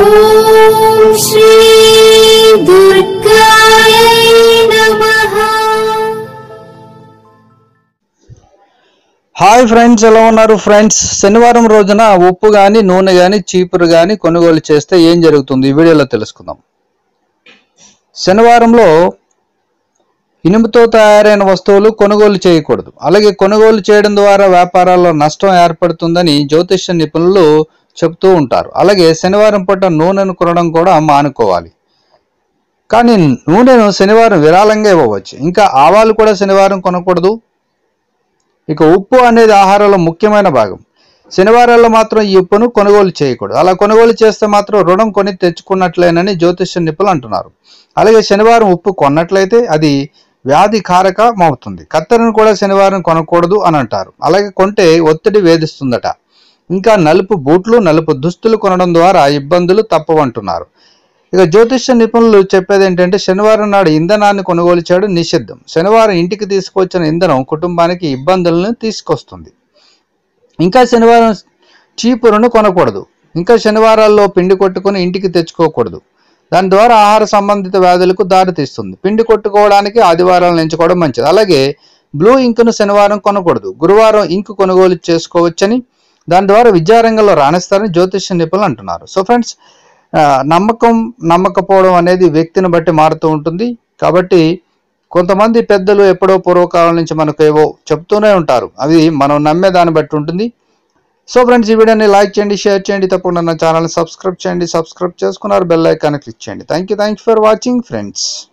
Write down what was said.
ॐ श्री दुर्गायै नमः hi friends ఎలా ఉన్నారు ఫ్రెండ్స్ శనివారం రోజున ఉప్పు కానీ నూనె కానీ చీపురు కానీ కొనుగోలు చేస్తే ఏం జరుగుతుంది ఈ వీడియోలో తెలుసుకుందాం శనివారంలో ఇనుముతో తయారైన వస్తువులు కొనుగోలు చేయకూడదు అలాగే కొనుగోలు చేయడం ద్వారా వ్యాపారాల్లో నష్టం ఏర్పడుతుందని జ్యోతిష్య నిపుణులు చెప్తూ ఉంటారు అలాగే శనివారం పూట నూనెను కొనడం కూడా మానుకోవాలి కానీ నూనెను శనివారం విరాళంగా ఇవ్వవచ్చు ఇంకా ఆవాలు కూడా శనివారం కొనకూడదు ఇక ఉప్పు అనేది ఆహారంలో ముఖ్యమైన భాగం శనివారాల్లో మాత్రం ఈ ఉప్పును కొనుగోలు చేయకూడదు అలా కొనుగోలు చేస్తే మాత్రం రుణం కొని తెచ్చుకున్నట్లేనని జ్యోతిష్య నిపుణులు అంటున్నారు అలాగే శనివారం ఉప్పు కొన్నట్లయితే అది వ్యాధి కారకం అవుతుంది కత్తెరను కూడా శనివారం కొనకూడదు అని అంటారు అలాగే కొంటే ఒత్తిడి వేధిస్తుందట ఇంకా నలుపు బూట్లు నలుపు దుస్తులు కొనడం ద్వారా ఇబ్బందులు తప్పవంటున్నారు ఇక జ్యోతిష్య నిపుణులు చెప్పేది ఏంటంటే శనివారం నాడు ఇంధనాన్ని కొనుగోలు చేయడం నిషిద్ధం శనివారం ఇంటికి తీసుకొచ్చిన ఇంధనం కుటుంబానికి ఇబ్బందులను తీసుకొస్తుంది ఇంకా శనివారం చీపురును కొనకూడదు ఇంకా శనివారాల్లో పిండి కొట్టుకుని ఇంటికి తెచ్చుకోకూడదు దాని ద్వారా ఆహార సంబంధిత వ్యాధులకు దారితీస్తుంది పిండి కొట్టుకోవడానికి ఆదివారాలను ఎంచుకోవడం మంచిది అలాగే బ్లూ ఇంకును శనివారం కొనకూడదు గురువారం ఇంకు కొనుగోలు చేసుకోవచ్చని దాని ద్వారా విద్యారంగంలో రాణిస్తారని జ్యోతిష్య నిపుణులు అంటున్నారు సో ఫ్రెండ్స్ ఆ, నమ్మకం నమ్మకపోవడం అనేది వ్యక్తిని బట్టి మారుతూ ఉంటుంది కాబట్టి కొంతమంది పెద్దలు ఎప్పుడో పూర్వకాలం నుంచి మనకు ఏవో చెప్తూనే ఉంటారు అవి మనం నమ్మే దాన్ని బట్టి ఉంటుంది సో ఫ్రెండ్స్ ఈ వీడియోని లైక్ చేయండి షేర్ చేయండి తప్పకుండా నా ఛానల్ సబ్స్క్రైబ్ చేయండి సబ్స్క్రైబ్ చేసుకున్నారు బెల్ ఐకాన్ క్లిక్ చేయండి thank you thank you for watching friends